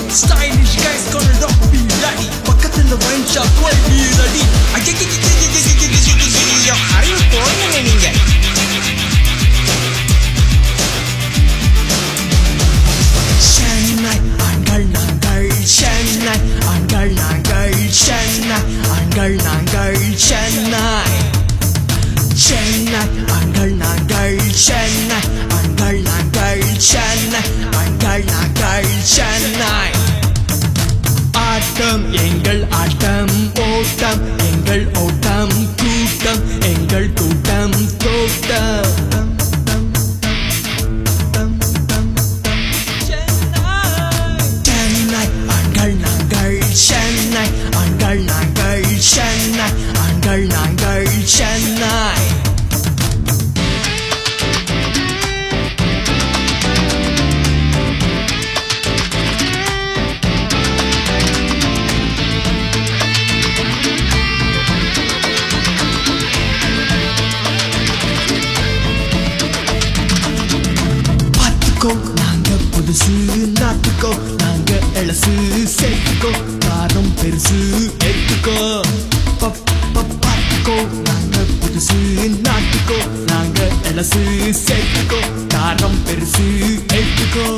Stylish guys gonna rock me bloody பக்கத்துல wine shop போய் be ready ஐயோ அறிவு போங்க நீங்க சென்னை ஆண்கள் நாங்கள் சென்னை ஆண்கள் நாங்கள் சென்னை ஆண்கள் நாங்கள் சென்னை சென்னை ஆண்கள் நாங்கள் சென்னை ஆண்கள் நாங்கள் சென்னை ஆண்கள் நாங்கள் சென்னை ஆட்டம் எங்கள் ஆட்டம் ஓட்டம் எங்கள் ஓட்டம் கூட்டம் எங்கள் கூட்டம் தோட்டம் சென்னை ஆண்கள் நாங்கள் சென்னை ஆண்கள் நாங்கள் சென்னை ஆண்கள் நாங்கள் சென்னை பார்த்துக்கோ நாங்க புதுசு நாட்டுக்கோ நாங்க எழசு சேர்த்துக்கோ காரம் பெருசு எடுத்துக்கோ ப- ப- பார்த்துக்கோ நாங்க புதுசு நாட்டுக்கோ நாங்க எழசு சேர்த்துக்கோ காரம் பெருசு எடுத்துக்கோ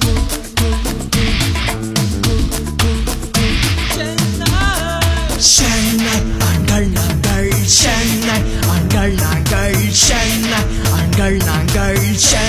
சென்னை ஆண்கள் நாங்கள் சென்னை ஆண்கள் நாங்கள் சென்னை ஆண்கள் நாங்கள் சென்னை